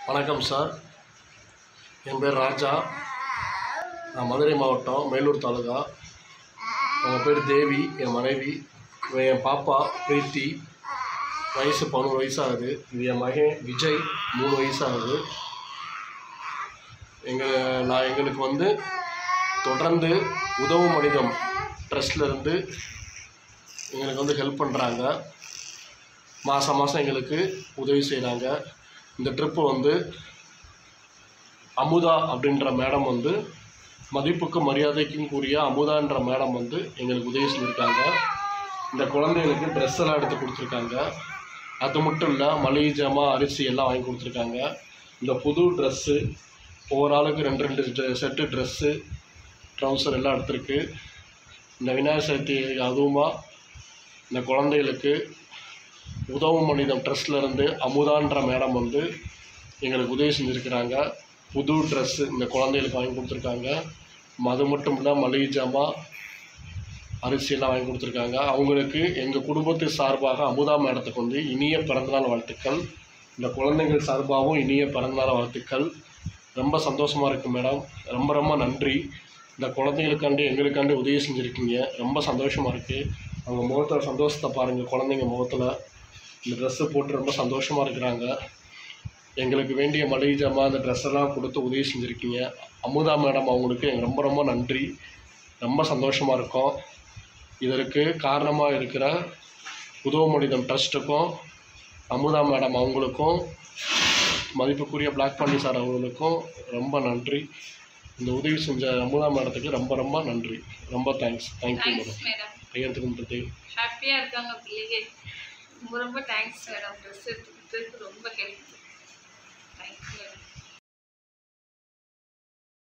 வணக்கம் சார் என் பேர் ராஜா நான் மதுரை மாவட்டம் மேலூர் தாலுகா அவங்க பேர் தேவி என் மனைவி இவன் என் பாப்பா பிரீத்தி வயசு பதினோரு வயசு ஆகுது இது என் மகன் விஜய் மூணு வயசு ஆகுது எங்கள் நான் எங்களுக்கு வந்து தொடர்ந்து உதவும் மனிதம் ட்ரஸ்ட்லேருந்து எங்களுக்கு வந்து ஹெல்ப் பண்ணுறாங்க மாதம் மாதம் எங்களுக்கு உதவி செய்கிறாங்க இந்த ட்ரிப்பு வந்து அமுதா அப்படின்ற மேடம் வந்து மதிப்புக்கும் மரியாதைக்கும் கூறிய அமுதான்ற மேடம் வந்து எங்களுக்கு உதவி செஞ்சுருக்காங்க இந்த குழந்தைகளுக்கு ட்ரெஸ் எல்லாம் எடுத்து கொடுத்துருக்காங்க அது மட்டும் இல்லை மளிகை ஜாமான் அரிசி எல்லாம் வாங்கி கொடுத்துருக்காங்க இந்த புது ட்ரெஸ்ஸு ஒவ்வொரு ஆளுக்கு ரெண்டு ரெண்டு செட்டு ட்ரெஸ்ஸு ட்ரௌசர் எல்லாம் எடுத்திருக்கு இந்த விநாயகர் சதுர்த்தி அதுவுமா இந்த குழந்தைகளுக்கு உதவும் மனிதம் ட்ரஸ்ட்ல இருந்து அமுதான்ற மேடம் வந்து எங்களுக்கு உதவி செஞ்சுருக்கிறாங்க புது ட்ரெஸ்ஸு இந்த குழந்தைகளுக்கு வாங்கி கொடுத்துருக்காங்க அது மட்டும் இல்லை மளிகை ஜாமான் அரிசியெல்லாம் வாங்கி கொடுத்துருக்காங்க அவங்களுக்கு எங்கள் குடும்பத்து சார்பாக அமுதா மேடத்துக்கு வந்து இனிய பிறந்தநாள் வாழ்த்துக்கள் இந்த குழந்தைகள் சார்பாகவும் இனிய பிறந்தநாள் வாழ்த்துக்கள் ரொம்ப சந்தோஷமாக இருக்குது மேடம் ரொம்ப ரொம்ப நன்றி இந்த குழந்தைகளுக்காண்டி எங்களுக்காண்டி உதவி செஞ்சுருக்கீங்க ரொம்ப சந்தோஷமாக இருக்குது அவங்க முகத்தில் சந்தோஷத்தை பாருங்கள் குழந்தைங்க முகத்தில் இந்த ட்ரெஸ்ஸு போட்டு ரொம்ப சந்தோஷமாக இருக்கிறாங்க எங்களுக்கு வேண்டிய மளிகை ஜாமான் அந்த ட்ரெஸ் எல்லாம் கொடுத்து உதவி செஞ்சுருக்கீங்க அமுதா மேடம் அவங்களுக்கு எங்க ரொம்ப ரொம்ப நன்றி ரொம்ப சந்தோஷமாக இருக்கோம் இதற்கு காரணமாக இருக்கிற உதவு மனிதம் ட்ரஸ்ட்டுக்கும் அமுதா மேடம் அவங்களுக்கும் மதிப்புக்குரிய பிளாக் பாண்டி சார் அவங்களுக்கும் ரொம்ப நன்றி இந்த உதவி செஞ்ச அமுதா மேடத்துக்கு ரொம்ப ரொம்ப நன்றி ரொம்ப thanks thank you madam thanks madam கையெழுத்து கும்பிட்டு ஹாப்பியாக இருக்காங்க பிள்ளைங்க ரொம்ப ரொம்ப தேங்க்ஸ் மேடம் ட்ரெஸ் எடுத்து கொடுத்ததுக்கு ரொம்ப ஹெல்ப்